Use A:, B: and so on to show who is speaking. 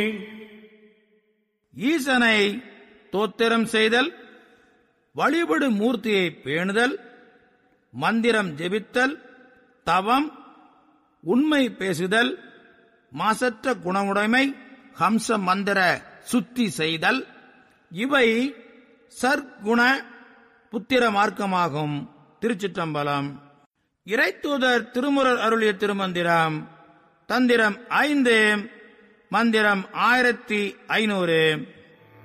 A: ஈசனை தோத்திரம் செய்தல் வழிபடு மூர்த்தியை பேணுதல் மந்திரம் ஜெபித்தல் தவம் உண்மை பேசுதல் மாசற்ற குணமுடைமை ஹம்ச மந்திர சுத்தி செய்தல் இவை சற்குண புத்திர மார்க்கமாகும் திருச்சிற்றம்பலம் இறைத்தூதர் திருமுறர் அருளிய திருமந்திரம் தந்திரம் ஐந்து மந்திரம் ஆயிரத்தி ஐநூறு